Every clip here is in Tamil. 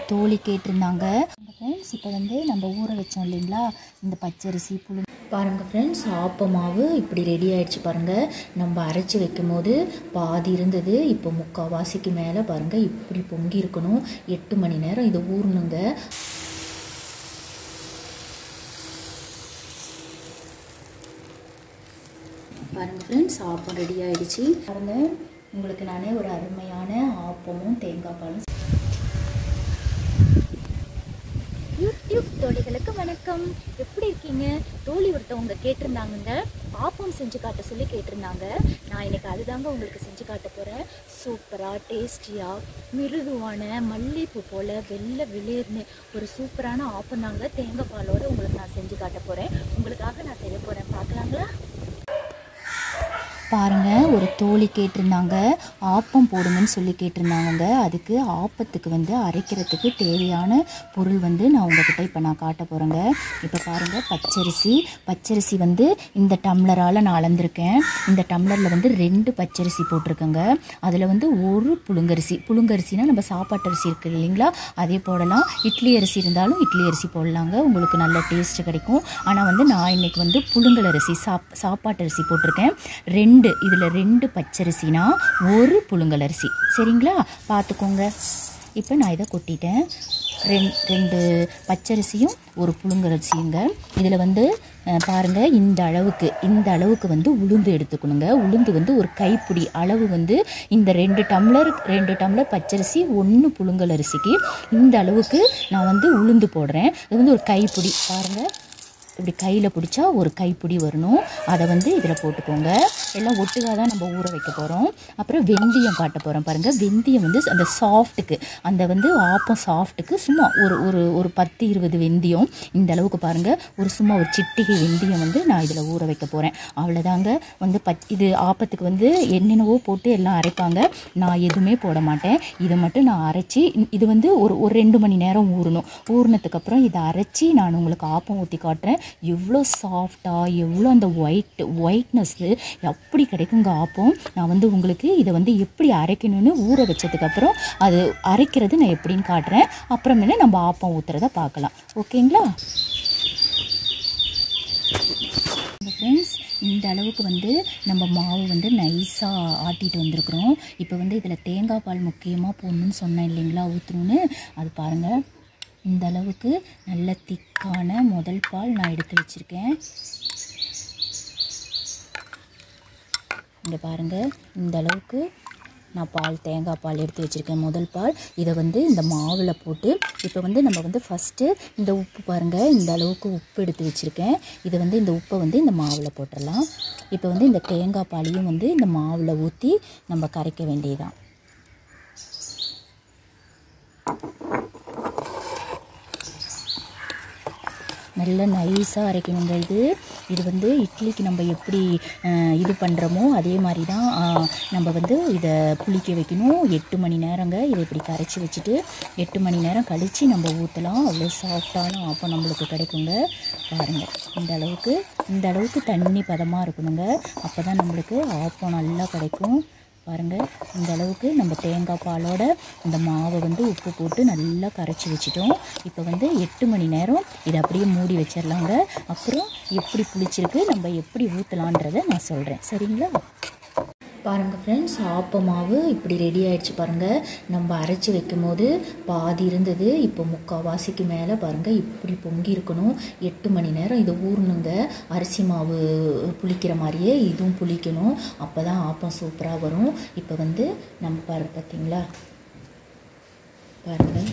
தோழி கேட்டிருந்தாங்க ஃப்ரெண்ட்ஸ் இப்போ வந்து நம்ம ஊற வச்சோம் இல்லைங்களா இந்த பச்சரிசி புழு பாருங்கள் ஃப்ரெண்ட்ஸ் ஆப்ப மாவு இப்படி ரெடி ஆயிடுச்சு பாருங்கள் நம்ம அரைச்சி வைக்கும் போது பாதி இருந்தது இப்போ முக்கால்வாசிக்கு மேலே பாருங்கள் இப்படி பொங்கி இருக்கணும் எட்டு மணி நேரம் இது ஊறணுங்க பாருங்கள் ஃப்ரெண்ட்ஸ் ஆப்பம் ரெடி ஆயிடுச்சு பாருங்கள் உங்களுக்கு நானே ஒரு அருமையான ஆப்பமும் தேங்காய் பாலும் யூடியூப் தோழிகளுக்கு வணக்கம் எப்படி இருக்கீங்க தோழி ஒருத்தவங்க கேட்டிருந்தாங்கங்க ஆப்பம் செஞ்சு காட்ட சொல்லி கேட்டிருந்தாங்க நான் இன்னைக்கு அதுதாங்க உங்களுக்கு செஞ்சு காட்ட போகிறேன் சூப்பராக டேஸ்டியாக மிருதுவான மல்லிகைப்பூ போல் வெள்ளை வெளியேர்னு ஒரு சூப்பரான ஆப்பம் தாங்க தேங்காய் பாலோட உங்களுக்கு நான் செஞ்சு காட்ட போகிறேன் உங்களுக்காக நான் செய்ய போகிறேன் பார்க்கலாங்களா பாருங்க ஒரு தோழி கேட்டிருந்தாங்க ஆப்பம் போடுங்கன்னு சொல்லி கேட்டிருந்தாங்க அதுக்கு ஆப்பத்துக்கு வந்து அரைக்கிறதுக்கு தேவையான பொருள் வந்து நான் உங்ககிட்ட இப்போ நான் காட்ட போகிறேங்க இப்போ பாருங்கள் பச்சரிசி பச்சரிசி வந்து இந்த டம்ளரால் நான் அளந்திருக்கேன் இந்த டம்ளரில் வந்து ரெண்டு பச்சரிசி போட்டிருக்கேங்க அதில் வந்து ஒரு புழுங்கரிசி புழுங்கரிசினா நம்ம சாப்பாட்டு அரிசி இருக்குது இல்லைங்களா அதே போடலாம் இட்லி அரிசி இருந்தாலும் இட்லி அரிசி போடலாங்க உங்களுக்கு நல்ல டேஸ்ட் கிடைக்கும் ஆனால் வந்து நான் இன்னைக்கு வந்து புழுங்கல் அரிசி சாப் சாப்பாட்டு அரிசி போட்டிருக்கேன் ரெண்டு இதில் ரெண்டு பச்சரிசினா ஒரு புழுங்கல் அரிசி சரிங்களா பார்த்துக்கோங்க இப்போ நான் இதை கொட்டிட்டேன் ரெண் ரெண்டு பச்சரிசியும் ஒரு புழுங்கரிசியுங்க இதில் வந்து அஹ், பாருங்க இந்த அளவுக்கு இந்த அளவுக்கு வந்து உளுந்து எடுத்துக்கணுங்க உளுந்து வந்து ஒரு கைப்பிடி அளவு வந்து இந்த ரெண்டு டம்ளர் ரெண்டு டம்ளர் பச்சரிசி ஒன்று புழுங்கல் அரிசிக்கு இந்த அளவுக்கு நான் வந்து உளுந்து போடுறேன் இது வந்து ஒரு கைப்பிடி பாருங்கள் இப்படி கையில் பிடிச்சா ஒரு கைப்பிடி வரணும் அதை வந்து இதில் போட்டுக்கோங்க எல்லாம் ஒட்டுக்காக தான் நம்ம ஊற வைக்க போகிறோம் அப்புறம் வெந்தயம் காட்ட போகிறோம் பாருங்கள் வெந்தயம் வந்து அந்த சாஃப்ட்டுக்கு அந்த வந்து ஆப்பம் சாஃப்ட்டுக்கு சும்மா ஒரு ஒரு ஒரு பத்து இருபது வெந்தயம் இந்த அளவுக்கு பாருங்கள் ஒரு சும்மா ஒரு சிட்டிகை வெந்தயம் வந்து நான் இதில் ஊற வைக்க போகிறேன் அவ்வளோதாங்க வந்து பச் இது ஆப்பத்துக்கு வந்து என்னென்னவோ போட்டு எல்லாம் அரைப்பாங்க நான் எதுவுமே போட மாட்டேன் இதை மட்டும் நான் அரைச்சி இது வந்து ஒரு ஒரு ரெண்டு மணி நேரம் ஊறணும் ஊறினதுக்கப்புறம் இதை அரைச்சி நான் உங்களுக்கு ஆப்பம் ஊற்றி காட்டுறேன் எவ்வளோ சாஃப்டாக எவ்வளோ அந்த ஒயிட் ஒயிட்னஸ்ஸு எப்படி கிடைக்குங்க ஆப்பம் நான் வந்து உங்களுக்கு இதை வந்து எப்படி அரைக்கணும்னு ஊற வச்சதுக்கப்புறம் அது அரைக்கிறது நான் எப்படின்னு காட்டுறேன் அப்புறமேல நம்ம ஆப்பம் ஊற்றுறத பார்க்கலாம் ஓகேங்களா ஃப்ரெண்ட்ஸ் இந்த அளவுக்கு வந்து நம்ம மாவு வந்து நைஸாக ஆட்டிட்டு வந்திருக்கிறோம் இப்போ வந்து இதில் தேங்காய் பால் முக்கியமாக போடணும்னு சொன்னேன் இல்லைங்களா ஊற்றணும்னு அது பாருங்கள் இந்த அளவுக்கு நல்ல திக்கான முதல் பால் நான் எடுத்து வச்சுருக்கேன் இங்கே பாருங்கள் இந்த அளவுக்கு நான் பால் தேங்காய் பால் எடுத்து வச்சுருக்கேன் முதல் பால் இதை வந்து இந்த மாவில் போட்டு இப்போ வந்து நம்ம வந்து ஃபஸ்ட்டு இந்த உப்பு பாருங்கள் இந்த அளவுக்கு உப்பு எடுத்து வச்சுருக்கேன் இதை வந்து இந்த உப்பை வந்து இந்த மாவில் போட்டுடலாம் இப்போ வந்து இந்த தேங்காய் பாலையும் வந்து இந்த மாவில் ஊற்றி நம்ம கரைக்க வேண்டியதுதான் நல்ல நைஸாக அரைக்கணுங்க இது இது வந்து இட்லிக்கு நம்ம எப்படி அஹ், இது பண்ணுறோமோ அதே மாதிரி தான் அஹ், நம்ம வந்து இதை புளிக்க வைக்கணும் எட்டு மணி நேரங்க இதை இப்படி கரைச்சி வச்சுட்டு எட்டு மணி நேரம் கழித்து நம்ம ஊற்றலாம் அவ்வளோ சாஃப்டான ஆப்பம் நம்மளுக்கு கிடைக்குங்க பாருங்கள் இந்த அளவுக்கு இந்த அளவுக்கு தண்ணி பதமாக இருக்கணுங்க அப்போ தான் நம்மளுக்கு ஆப்பம் நல்லா கிடைக்கும் பாருங்கள் இந்த அளவுக்கு நம்ம தேங்காய் பாலோட இந்த மாவை வந்து உப்பு போட்டு நல்லா கரைச்சி வச்சிட்டோம் இப்போ வந்து எட்டு மணி நேரம் இதை அப்படியே மூடி வச்சிடலாங்க அப்புறம் எப்படி புளிச்சிருக்கு நம்ம எப்படி ஊற்றலான்றதை நான் சொல்கிறேன் சரிங்களா பாருங்கள் ஃப்ரெண்ட்ஸ் ஆப்ப மாவு இப்படி ரெடி ஆயிடுச்சு பாருங்கள் நம்ம அரைச்சி வைக்கும் போது பாதி இருந்தது இப்போ முக்கால்வாசிக்கு மேலே பாருங்கள் இப்படி பொங்கி இருக்கணும் எட்டு மணி நேரம் இது ஊறணுங்க அரிசி மாவு புளிக்கிற மாதிரியே இதுவும் புளிக்கணும் அப்போ தான் ஆப்பம் சூப்பராக வரும் இப்போ வந்து நம்ம பாரு பார்த்தீங்களா பாருங்கள்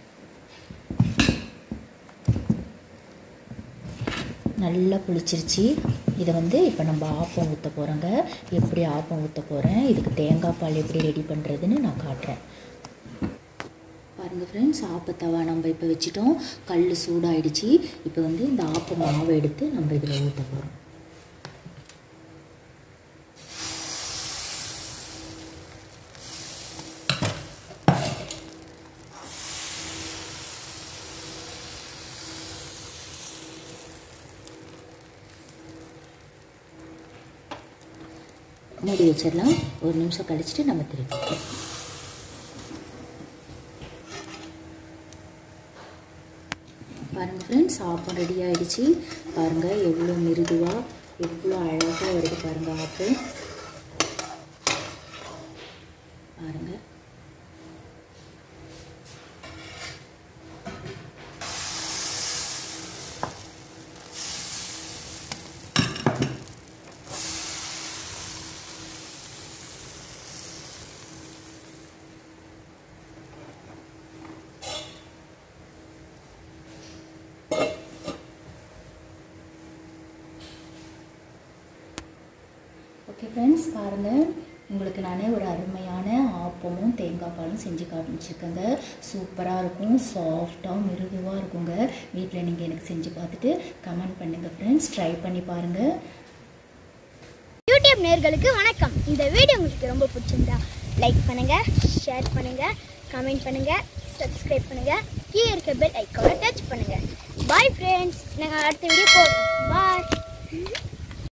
நல்லா புளிச்சிருச்சு இதை வந்து இப்போ நம்ம ஆப்பம் ஊற்ற போகிறோங்க எப்படி ஆப்பம் ஊற்ற போகிறேன் இதுக்கு தேங்காய் பால் எப்படி ரெடி பண்ணுறதுன்னு நான் காட்டுறேன் பாருங்கள் ஃப்ரெண்ட்ஸ் ஆப்பத்தவா நம்ம இப்போ வச்சுட்டோம் கல் சூடாயிடுச்சு இப்போ வந்து இந்த ஆப்ப மாவை எடுத்து நம்ம இதில் ஊற்ற போகிறோம் மூடி வச்சிடலாம் ஒரு நிமிஷம் கழிச்சிட்டு நம்ம திருப்பி ஃப்ரெண்ட்ஸ் ஆப்பம் ரெடி ஆயிடுச்சு பாருங்கள் எவ்வளோ மிருதுவாக எவ்வளோ அழகாக வருது பாருங்கள் ஆப்பம் பாருங்கள் ஓகே ஃப்ரெண்ட்ஸ் பாருங்கள் உங்களுக்கு நான் ஒரு அருமையான ஆப்பமும் தேங்காய் பாலும் செஞ்சு காமிச்சிருக்கேங்க சூப்பராக இருக்கும் சாஃப்டாக மிருதுவாக இருக்குங்க வீட்டில் நீங்கள் எனக்கு செஞ்சு பார்த்துட்டு கமெண்ட் பண்ணுங்கள் ஃப்ரெண்ட்ஸ் ட்ரை பண்ணி பாருங்கள் யூடியூப் நேர்களுக்கு வணக்கம் இந்த வீடியோ உங்களுக்கு ரொம்ப பிடிச்சிருந்தா லைக் பண்ணுங்க ஷேர் பண்ணுங்க கமெண்ட் பண்ணுங்க சப்ஸ்கிரைப் பண்ணுங்க கீழே இருக்க பெல் ஐக்கானை டச் பண்ணுங்க